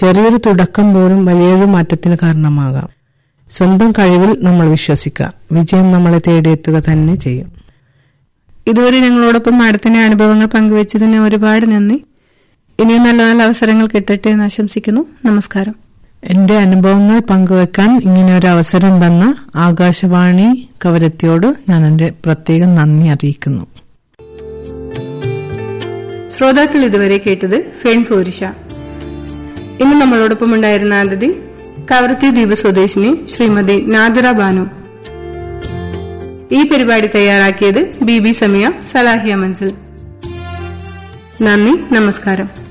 ചെറിയൊരു തുടക്കം പോലും വലിയൊരു മാറ്റത്തിന് കാരണമാകാം സ്വന്തം കഴിവിൽ നമ്മൾ വിശ്വസിക്കുക വിജയം നമ്മളെ തേടിയെത്തുക തന്നെ ചെയ്യും ഇതുവരെ ഞങ്ങളോടൊപ്പം മാഡത്തിന്റെ അനുഭവങ്ങൾ പങ്കുവച്ചതിന് ഒരുപാട് നന്ദി ഇനിയും നല്ല നല്ല അവസരങ്ങൾ കിട്ടട്ടെ എന്ന് ആശംസിക്കുന്നു നമസ്കാരം എന്റെ അനുഭവങ്ങൾ പങ്കുവെക്കാൻ ഇങ്ങനെ ഒരു അവസരം തന്ന ആകാശവാണി കവരത്തിയോട് ഞാൻ എന്റെ പ്രത്യേകം നന്ദി അറിയിക്കുന്നു ശ്രോതാക്കൾ ഇതുവരെ കേട്ടത് ഫെൺ ഫോരിഷ ഇന്ന് നമ്മളോടൊപ്പം ഉണ്ടായിരുന്ന അതിഥി കവരത്തി ദ്വീപ് സ്വദേശിനി ശ്രീമതി നാദിറ ബാനു ഈ പരിപാടി തയ്യാറാക്കിയത് ബി ബി സമയ സലാഹിയ മൻസിൽ നന്ദി നമസ്കാരം